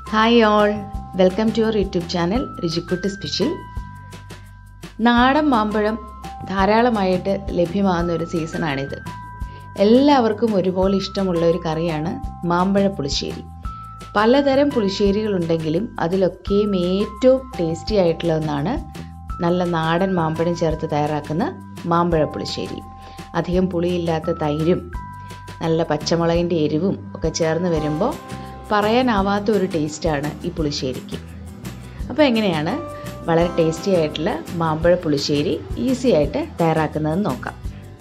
hi all welcome to your YouTube channel രുചിക്കുട്ട് special നാടൻ മാമ്പഴം ധാരാളമായിട്ട് ലഭ്യമാകുന്ന ഒരു സീസണാണിത് എല്ലാവർക്കും ഒരുപോലെ ഇഷ്ടമുള്ള ഒരു കറിയാണ് മാമ്പഴ പുളിശ്ശേരി പലതരം പുളിശ്ശേരികളുണ്ടെങ്കിലും അതിലൊക്കെയും ഏറ്റവും ടേസ്റ്റി ആയിട്ടുള്ള ഒന്നാണ് നല്ല നാടൻ മാമ്പഴം ചേർത്ത് തയ്യാറാക്കുന്ന മാമ്പഴ പുളിശ്ശേരി അധികം പുളിയില്ലാത്ത തൈരും നല്ല പച്ചമുളകിൻ്റെ എരിവും ഒക്കെ ചേർന്ന് വരുമ്പോൾ പറയാനാവാത്ത ഒരു ടേസ്റ്റാണ് ഈ പുളിശ്ശേരിക്ക് അപ്പോൾ എങ്ങനെയാണ് വളരെ ടേസ്റ്റി ആയിട്ടുള്ള മാമ്പഴ പുളിശ്ശേരി ഈസി ആയിട്ട് തയ്യാറാക്കുന്നതെന്ന് നോക്കാം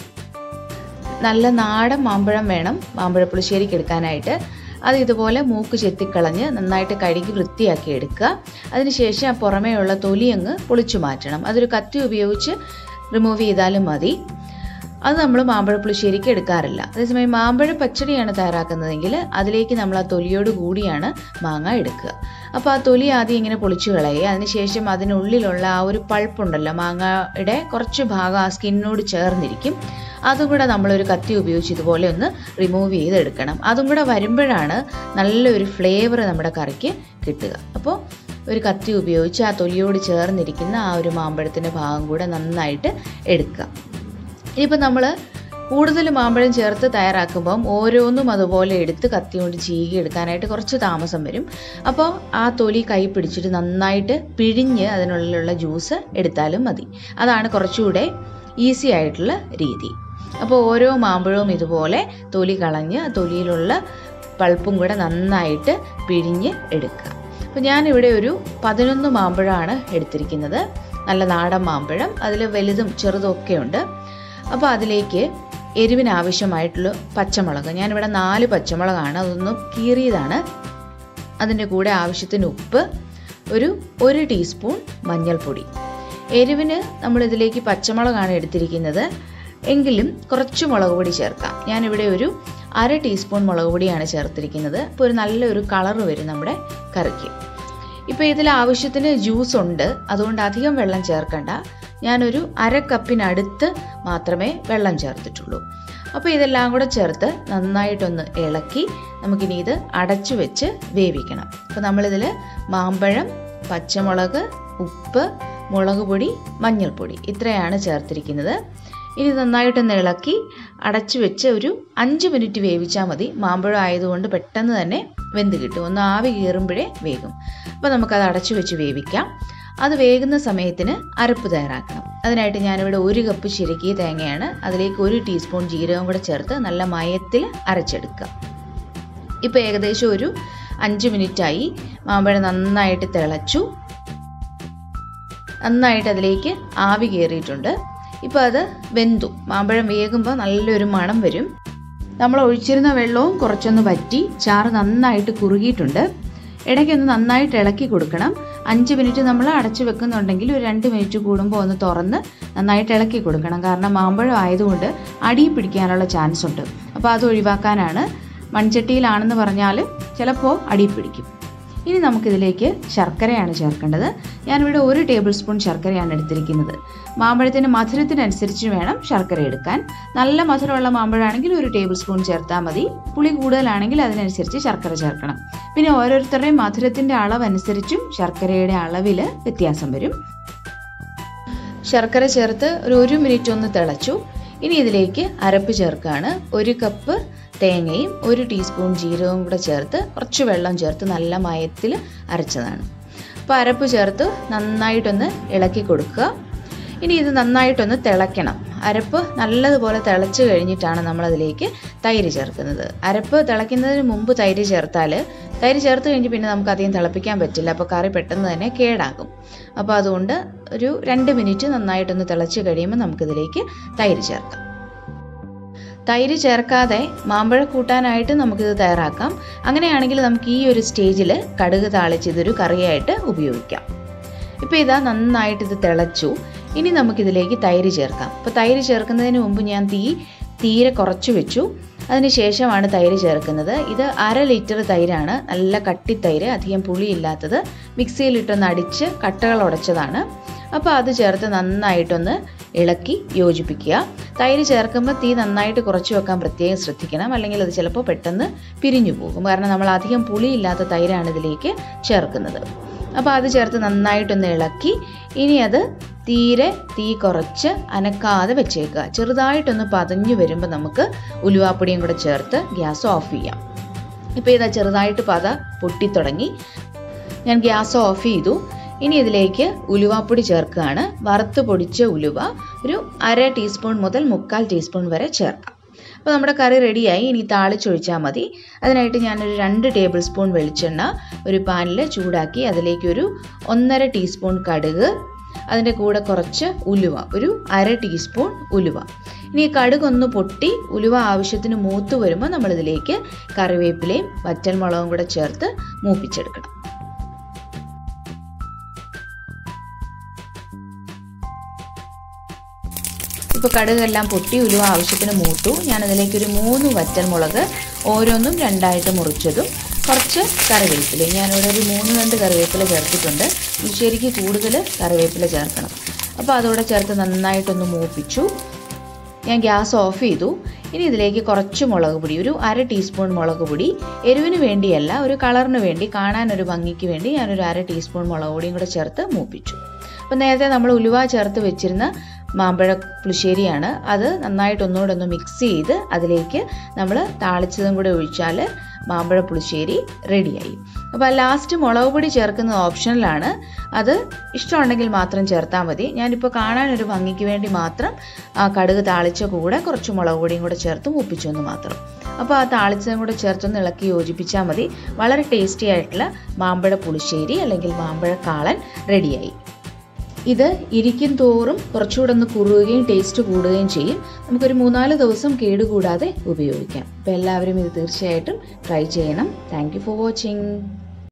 നല്ല നാടൻ മാമ്പഴം വേണം മാമ്പഴ പുളിശ്ശേരിക്ക് എടുക്കാനായിട്ട് അത് ഇതുപോലെ മൂക്ക് ചെത്തിക്കളഞ്ഞ് നന്നായിട്ട് കഴുകി വൃത്തിയാക്കി എടുക്കുക അതിനുശേഷം ആ പുറമേ ഉള്ള തൊലി അങ്ങ് പൊളിച്ചു മാറ്റണം അതൊരു കത്തി ഉപയോഗിച്ച് റിമൂവ് ചെയ്താലും മതി അത് നമ്മൾ മാമ്പഴ പുളിശ്ശേരിക്ക് എടുക്കാറില്ല അതേസമയം മാമ്പഴ പച്ചടിയാണ് തയ്യാറാക്കുന്നതെങ്കിൽ അതിലേക്ക് നമ്മൾ ആ തൊലിയോട് കൂടിയാണ് മാങ്ങ എടുക്കുക അപ്പോൾ ആ തൊലി ആദ്യം ഇങ്ങനെ പൊളിച്ചു കളയുക അതിനുശേഷം അതിനുള്ളിലുള്ള ആ ഒരു പൾപ്പുണ്ടല്ലോ മാങ്ങയുടെ കുറച്ച് ഭാഗം ആ സ്കിന്നോട് ചേർന്നിരിക്കും അതും കൂടെ നമ്മളൊരു കത്തി ഉപയോഗിച്ച് ഇതുപോലെ ഒന്ന് റിമൂവ് ചെയ്തെടുക്കണം അതും കൂടെ വരുമ്പോഴാണ് നല്ലൊരു ഫ്ലേവർ നമ്മുടെ കറിക്ക് കിട്ടുക അപ്പോൾ ഒരു കത്തി ഉപയോഗിച്ച് ആ തൊലിയോട് ചേർന്നിരിക്കുന്ന ആ ഒരു മാമ്പഴത്തിൻ്റെ ഭാഗം കൂടെ നന്നായിട്ട് എടുക്കുക ഇനിയിപ്പോൾ നമ്മൾ കൂടുതൽ മാമ്പഴം ചേർത്ത് തയ്യാറാക്കുമ്പം ഓരോന്നും അതുപോലെ എടുത്ത് കത്തി കൊണ്ട് ചീകി എടുക്കാനായിട്ട് കുറച്ച് താമസം വരും അപ്പോൾ ആ തൊലി കൈ പിടിച്ചിട്ട് നന്നായിട്ട് പിഴിഞ്ഞ് അതിനുള്ളിലുള്ള ജ്യൂസ് എടുത്താലും മതി അതാണ് കുറച്ചുകൂടെ ഈസി ആയിട്ടുള്ള രീതി അപ്പോൾ ഓരോ മാമ്പഴവും ഇതുപോലെ തൊലി കളഞ്ഞ് തൊലിയിലുള്ള പൾപ്പും കൂടെ നന്നായിട്ട് പിഴിഞ്ഞ് എടുക്കുക അപ്പോൾ ഞാനിവിടെ ഒരു പതിനൊന്ന് മാമ്പഴമാണ് എടുത്തിരിക്കുന്നത് നല്ല നാടൻ മാമ്പഴം അതിൽ വലുതും ചെറുതും ഒക്കെ ഉണ്ട് അപ്പോൾ അതിലേക്ക് എരിവിന് ആവശ്യമായിട്ടുള്ള പച്ചമുളക് ഞാനിവിടെ നാല് പച്ചമുളകാണ് അതൊന്നും കീറിയതാണ് അതിൻ്റെ കൂടെ ആവശ്യത്തിന് ഉപ്പ് ഒരു ഒരു ടീസ്പൂൺ മഞ്ഞൾപ്പൊടി എരിവിന് നമ്മളിതിലേക്ക് പച്ചമുളകാണ് എടുത്തിരിക്കുന്നത് എങ്കിലും കുറച്ച് മുളക് പൊടി ചേർക്കാം ഞാനിവിടെ ഒരു അര ടീസ്പൂൺ മുളക് പൊടിയാണ് ചേർത്തിരിക്കുന്നത് അപ്പോൾ ഒരു നല്ലൊരു കളർ വരും നമ്മുടെ കറിക്ക് ഇപ്പോൾ ഇതിൽ ആവശ്യത്തിന് ജ്യൂസ് ഉണ്ട് അതുകൊണ്ട് അധികം വെള്ളം ചേർക്കണ്ട ഞാനൊരു അര കപ്പിനടുത്ത് മാത്രമേ വെള്ളം ചേർത്തിട്ടുള്ളൂ അപ്പോൾ ഇതെല്ലാം കൂടെ ചേർത്ത് നന്നായിട്ടൊന്ന് ഇളക്കി നമുക്കിനി ഇത് അടച്ചു വെച്ച് വേവിക്കണം അപ്പോൾ നമ്മളിതിൽ മാമ്പഴം പച്ചമുളക് ഉപ്പ് മുളക് പൊടി മഞ്ഞൾപ്പൊടി ഇത്രയാണ് ചേർത്തിരിക്കുന്നത് ഇനി നന്നായിട്ടൊന്ന് ഇളക്കി അടച്ചു വെച്ച് ഒരു അഞ്ച് മിനിറ്റ് വേവിച്ചാൽ മതി മാമ്പഴം ആയതുകൊണ്ട് പെട്ടെന്ന് തന്നെ വെന്ത് കിട്ടും ഒന്ന് ആവി കയറുമ്പോഴേ വേകും അപ്പോൾ നമുക്കത് അടച്ചു വെച്ച് വേവിക്കാം അത് വേകുന്ന സമയത്തിന് അരപ്പ് തയ്യാറാക്കണം അതിനായിട്ട് ഞാനിവിടെ ഒരു കപ്പ് ചിരക്കിയ തേങ്ങയാണ് അതിലേക്ക് ഒരു ടീസ്പൂൺ ജീരകം കൂടെ ചേർത്ത് നല്ല മയത്തിൽ അരച്ചെടുക്കുക ഇപ്പോൾ ഏകദേശം ഒരു അഞ്ച് മിനിറ്റായി മാമ്പഴം നന്നായിട്ട് തിളച്ചു നന്നായിട്ട് അതിലേക്ക് ആവി കയറിയിട്ടുണ്ട് ഇപ്പോൾ അത് വെന്തു മാമ്പഴം വേകുമ്പോൾ നല്ലൊരു മണം വരും നമ്മൾ ഒഴിച്ചിരുന്ന വെള്ളവും കുറച്ചൊന്ന് വറ്റി ചാറ് നന്നായിട്ട് കുറുകിയിട്ടുണ്ട് ഇടയ്ക്കൊന്ന് നന്നായിട്ട് ഇളക്കി കൊടുക്കണം അഞ്ച് മിനിറ്റ് നമ്മൾ അടച്ചു വെക്കുന്നുണ്ടെങ്കിൽ ഒരു രണ്ട് മിനിറ്റ് കൂടുമ്പോൾ ഒന്ന് തുറന്ന് നന്നായിട്ട് ഇളക്കി കൊടുക്കണം കാരണം മാമ്പഴം ആയതുകൊണ്ട് അടി പിടിക്കാനുള്ള ചാൻസ് ഉണ്ട് അപ്പോൾ അത് ഒഴിവാക്കാനാണ് മൺചട്ടിയിലാണെന്ന് പറഞ്ഞാൽ ചിലപ്പോൾ അടി പിടിക്കും ഇനി നമുക്കിതിലേക്ക് ശർക്കരയാണ് ചേർക്കേണ്ടത് ഞാനിവിടെ ഒരു ടേബിൾ സ്പൂൺ ശർക്കരയാണ് എടുത്തിരിക്കുന്നത് മാമ്പഴത്തിൻ്റെ മധുരത്തിനനുസരിച്ച് വേണം ശർക്കര എടുക്കാൻ നല്ല മധുരമുള്ള മാമ്പഴമാണെങ്കിൽ ഒരു ടേബിൾ സ്പൂൺ ചേർത്താൽ മതി പുളി കൂടുതലാണെങ്കിൽ അതിനനുസരിച്ച് ശർക്കര ചേർക്കണം പിന്നെ ഓരോരുത്തരുടെയും മധുരത്തിൻ്റെ അളവനുസരിച്ചും ശർക്കരയുടെ അളവിൽ വ്യത്യാസം വരും ശർക്കര ചേർത്ത് ഒരു ഒരു മിനിറ്റ് ഒന്ന് തിളച്ചു ഇനി ഇതിലേക്ക് അരപ്പ് ചേർക്കുകയാണ് ഒരു കപ്പ് തേങ്ങയും ഒരു ടീസ്പൂൺ ജീരകവും കൂടെ ചേർത്ത് കുറച്ച് വെള്ളം ചേർത്ത് നല്ല മയത്തിൽ അരച്ചതാണ് അപ്പോൾ അരപ്പ് ചേർത്ത് നന്നായിട്ടൊന്ന് ഇളക്കി കൊടുക്കുക ഇനി ഇത് നന്നായിട്ടൊന്ന് തിളയ്ക്കണം അരപ്പ് നല്ലതുപോലെ തിളച്ച് കഴിഞ്ഞിട്ടാണ് നമ്മളതിലേക്ക് തൈര് ചേർക്കുന്നത് അരപ്പ് തിളയ്ക്കുന്നതിന് മുമ്പ് തൈര് ചേർത്താൽ തൈര് ചേർത്ത് കഴിഞ്ഞ് പിന്നെ നമുക്ക് അധികം തിളപ്പിക്കാൻ പറ്റില്ല അപ്പോൾ കറി പെട്ടെന്ന് തന്നെ കേടാകും അപ്പോൾ അതുകൊണ്ട് ഒരു രണ്ട് മിനിറ്റ് നന്നായിട്ടൊന്ന് തിളച്ച് കഴിയുമ്പോൾ നമുക്കിതിലേക്ക് തൈര് ചേർക്കാം തൈര് ചേർക്കാതെ മാമ്പഴ കൂട്ടാനായിട്ട് നമുക്കിത് തയ്യാറാക്കാം അങ്ങനെയാണെങ്കിൽ നമുക്ക് ഈ ഒരു സ്റ്റേജിൽ കടുക് താളിച്ച് ഇതൊരു കറിയായിട്ട് ഉപയോഗിക്കാം ഇപ്പോൾ ഇതാ നന്നായിട്ട് ഇത് തിളച്ചു ഇനി നമുക്കിതിലേക്ക് തൈര് ചേർക്കാം അപ്പോൾ തൈര് ചേർക്കുന്നതിന് മുമ്പ് ഞാൻ തീ തീരെ കുറച്ച് വെച്ചു അതിന് ശേഷമാണ് തൈര് ചേർക്കുന്നത് ഇത് അര ലിറ്റർ തൈരാണ് നല്ല കട്ടി തൈര് അധികം പുളിയില്ലാത്തത് മിക്സിയിലിട്ടൊന്ന് അടിച്ച് കട്ടകൾ ഉടച്ചതാണ് അപ്പോൾ അത് ചേർത്ത് നന്നായിട്ടൊന്ന് ഇളക്കി യോജിപ്പിക്കുക തൈര് ചേർക്കുമ്പോൾ തീ നന്നായിട്ട് കുറച്ച് വെക്കാൻ പ്രത്യേകം ശ്രദ്ധിക്കണം അല്ലെങ്കിൽ അത് ചിലപ്പോൾ പെട്ടെന്ന് പിരിഞ്ഞു പോകും കാരണം നമ്മൾ അധികം പുളിയില്ലാത്ത തൈരാണ് ഇതിലേക്ക് ചേർക്കുന്നത് അപ്പോൾ അത് ചേർത്ത് നന്നായിട്ടൊന്ന് ഇളക്കി ഇനി അത് തീരെ തീ കുറച്ച് അനക്കാതെ വെച്ചേക്കുക ചെറുതായിട്ടൊന്ന് പതഞ്ഞു വരുമ്പോൾ നമുക്ക് ഉലുവാപ്പൊടിയും കൂടെ ചേർത്ത് ഗ്യാസ് ഓഫ് ചെയ്യാം ഇപ്പോൾ ഇതാ ചെറുതായിട്ട് പത പൊട്ടിത്തുടങ്ങി ഞാൻ ഗ്യാസ് ഓഫ് ചെയ്തു ഇനി ഇതിലേക്ക് ഉലുവാപ്പൊടി ചേർക്കുകയാണ് വറുത്ത് പൊടിച്ച ഉലുവ ഒരു അര ടീസ്പൂൺ മുതൽ മുക്കാൽ ടീസ്പൂൺ വരെ ചേർക്കാം അപ്പോൾ നമ്മുടെ കറി റെഡിയായി ഇനി താളിച്ചൊഴിച്ചാൽ മതി അതിനായിട്ട് ഞാനൊരു രണ്ട് ടേബിൾ സ്പൂൺ വെളിച്ചെണ്ണ ഒരു പാനിൽ ചൂടാക്കി അതിലേക്കൊരു ഒന്നര ടീസ്പൂൺ കടുക് അതിൻ്റെ കൂടെ കുറച്ച് ഉലുവ ഒരു അര ടീസ്പൂൺ ഉലുവ ഇനി കടുക് ഒന്ന് പൊട്ടി ഉലുവ ആവശ്യത്തിന് മൂത്ത് വരുമ്പോൾ നമ്മളിതിലേക്ക് കറിവേപ്പിലയും വറ്റൽമുളകും കൂടെ ചേർത്ത് മൂപ്പിച്ചെടുക്കണം ഇപ്പോൾ കടുകെല്ലാം പൊട്ടി ഉലുവ ആവശ്യത്തിന് മൂത്തു ഞാനതിലേക്ക് ഒരു മൂന്ന് വറ്റൽമുളക് ഓരോന്നും രണ്ടായിട്ട് മുറിച്ചതും കുറച്ച് കറിവേപ്പില ഞാനിവിടെ ഒരു മൂന്ന് രണ്ട് കറിവേപ്പില ചേർത്തിട്ടുണ്ട് പുളിശ്ശേരിക്ക് കൂടുതൽ കറിവേപ്പില ചേർക്കണം അപ്പോൾ അതോടെ ചേർത്ത് നന്നായിട്ടൊന്ന് മൂപ്പിച്ചു ഞാൻ ഗ്യാസ് ഓഫ് ചെയ്തു ഇനി ഇതിലേക്ക് കുറച്ച് മുളക് പൊടി ഒരു അര ടീസ്പൂൺ മുളക് പൊടി എരിവിന് വേണ്ടിയല്ല ഒരു കളറിന് വേണ്ടി കാണാൻ ഒരു ഭംഗിക്ക് വേണ്ടി ഞാനൊരു അര ടീസ്പൂൺ മുളക് പൊടിയും കൂടെ ചേർത്ത് മൂപ്പിച്ചു അപ്പോൾ നേരത്തെ നമ്മൾ ഉലുവ ചേർത്ത് വെച്ചിരുന്ന മാമ്പഴ പുളിശ്ശേരിയാണ് അത് നന്നായിട്ട് ഒന്നുകൂടെ ഒന്ന് മിക്സ് ചെയ്ത് അതിലേക്ക് നമ്മൾ താളിച്ചതും കൂടെ ഒഴിച്ചാൽ മാമ്പഴ പുളിശ്ശേരി റെഡിയായി അപ്പോൾ ലാസ്റ്റ് മുളക് പൊടി ചേർക്കുന്നത് ഓപ്ഷണലാണ് അത് ഇഷ്ടമുണ്ടെങ്കിൽ മാത്രം ചേർത്താൽ മതി ഞാനിപ്പോൾ കാണാനൊരു ഭംഗിക്ക് വേണ്ടി മാത്രം ആ കടുക് താളിച്ച കൂടെ കുറച്ച് മുളക് പൊടിയും കൂടെ ചേർത്ത് മൂപ്പിച്ചു എന്ന് മാത്രം അപ്പോൾ ആ താളിച്ചതും കൂടെ ചേർത്തൊന്ന് ഇളക്കി യോജിപ്പിച്ചാൽ മതി വളരെ ടേസ്റ്റി ആയിട്ടുള്ള മാമ്പഴ പുളിശ്ശേരി അല്ലെങ്കിൽ മാമ്പഴ കാളൻ റെഡിയായി ഇത് ഇരിക്കും തോറും കുറച്ചുകൂടെ ഒന്ന് കുറുകയും ടേസ്റ്റ് കൂടുകയും ചെയ്യും നമുക്കൊരു മൂന്നാല് ദിവസം കേടുകൂടാതെ ഉപയോഗിക്കാം അപ്പോൾ എല്ലാവരും ഇത് തീർച്ചയായിട്ടും ട്രൈ ചെയ്യണം താങ്ക് ഫോർ വാച്ചിങ്